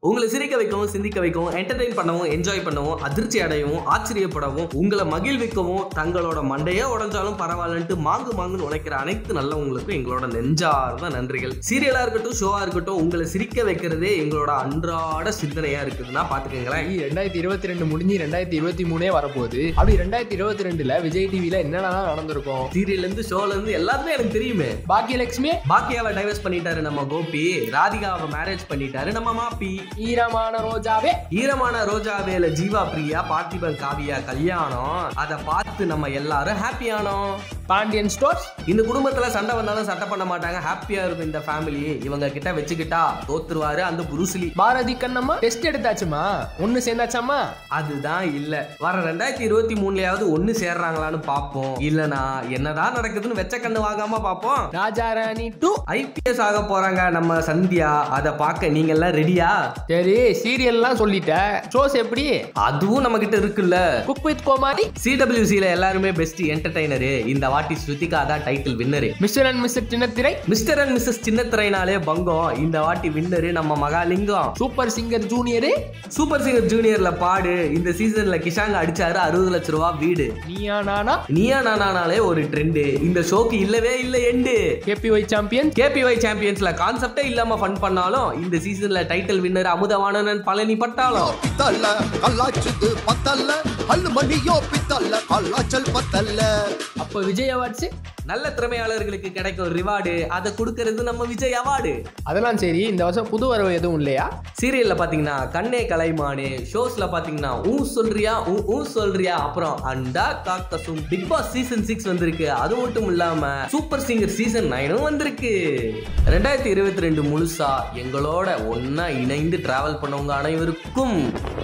உங்களை சிரிக்க வைக்கவும் சிந்திக்க வைக்கவும் என்டர்டெயின் பண்ணவும் என்ஜாய் பண்ணவும் அதிர்ச்சி அடையவும் ஆச்சரியப்படவும் உங்களை மகிழ்விக்கவும் தங்களோட மண்டையே உடைஞ்சாலும் பரவாயில்லன்ட்டு மாங்கு மாங்குன்னு உழைக்கிற அனைத்து நல்லவங்களுக்கும் எங்களோட நெஞ்சார்ந்த நன்றிகள் சீரியலா இருக்கட்டும் ஷோவா இருக்கட்டும் உங்களை சிரிக்க வைக்கிறதே எங்களோட அன்றாட சிந்தனையா இருக்குதுன்னா பாத்துக்கோங்களேன் ரெண்டாயிரத்தி இருபத்தி ரெண்டு முடிஞ்சு ரெண்டாயிரத்தி இருபத்தி மூணே வரப்போகுது அப்படி ரெண்டாயிரத்தி இருபத்தி ரெண்டுல விஜய் டிவில என்னென்னலாம் நடந்திருக்கும் சீரியல்ல இருந்து ஷோல இருந்து எல்லாத்துமே எனக்கு தெரியுமே பாக்கியலட்சுமி பாக்கியாவை டைவர்ஸ் பண்ணிட்டாரு நம்ம கோபி ராதிகாவை மேரேஜ் பண்ணிட்டாரு நம்ம மாப்பி ஈரமான ரோஜாவே ஈரமான ரோஜா வேல ஜீவா பிரியா பார்த்திபன் காவியா கல்யாணம் அதை பார்த்து நம்ம எல்லாரும் ஹாப்பியானோம் பாண்டியன் ஸ்டோர்ஸ் இந்த குடும்பத்துல சண்டை வந்தாலும் சட்டை பண்ண மாட்டாங்க ஹாப்பியா இருக்கும் இந்த ஃபேமிலி இவங்க கிட்ட வச்சுக்கிட்டா தோத்துருவாரு அந்த புருசுலி பாரதி கண்ணம்மா டெஸ்ட் எடுத்தாச்சுமா ஒண்ணு சேர்ந்தாச்சாமா அதுதான் இல்ல வர ரெண்டாயிரத்தி இருபத்தி மூணுலயாவது ஒண்ணு சேர்றாங்களான்னு பாப்போம் இல்லனா என்னதான் நடக்குதுன்னு வெச்ச கண்ணு வாங்காம பாப்போம் ராஜா ராணி டூ ஐபிஎஸ் ஆக போறாங்க நம்ம சந்தியா அதை பார்க்க நீங்க எல்லாம் ரெடியா சரி சீரியல்லாம் சொல்லிட்ட ஷோஸ் எப்படி அதுவும் நம்ம கிட்ட இருக்குல்ல குக் வித் கோமாரி சிடபிள்யூசில எல்லாருமே பெஸ்ட் என்டர்டைனரு இந்த வாட்டி ஸ்ருதிகா தான் title winner mister and mister Chinnathirai mister and missus சின்னத்திரைனாலே பங்கம் இந்த வாட்டி வின்னரு நம்ம Mahalingam super singer junior super singer ஜூனியர்ல பாடு இந்த சீசன்ல கிஷாங்க அடிச்சாரு அறுபது லட்ச ரூபா வீடு நீயா நானா நீயா நானானாலே ஒரு ட்ரெண்டு இந்த ஷோக்கு இல்லவே இல்லை எண்டு கேபிஒய் சாம்பியன் கேபிஒய் சாம்பியன்ஸ்ல கான்செப்டே இல்லாம ஃபன் பண்ணாலும் இந்த சீசன்ல டைட்டில் வின்னர் அமுதவாணன் பழனி பட்டாலும் பித்தல்ல கல்லாச்சுது பத்தல்ல அல்லு மணியோ பித்தல்ல கல்லாச்சல் பத்தல்ல அப்போ விஜய் அவார்ட்ஸ் நல்ல திறமையாளர்களுக்கு கிடைக்கும் ரிவார்டு அதை கொடுக்கறது நம்ம விஜய் அவார்டு அதெல்லாம் சரி இந்த வருஷம் புது வரவு எதுவும் இல்லையா சீரியல்ல பாத்தீங்கன்னா கண்ணே கலைமானு ஷோஸ்ல பாத்தீங்கன்னா ஊ சொல்றியா ஊ ஊ சொல்றியா அப்புறம் அண்டா காக்கசும் பிக் பாஸ் சீசன் சிக்ஸ் வந்திருக்கு அது மட்டும் இல்லாம சூப்பர் சிங்கர் சீசன் நைனும் வந்திருக்கு ரெண்டாயிரத்தி இருபத்தி ரெண்டு முழுசா எங்களோட ஒன்னா இணைந்து டிராவல் பண்ணவங்க அனைவருக்கும்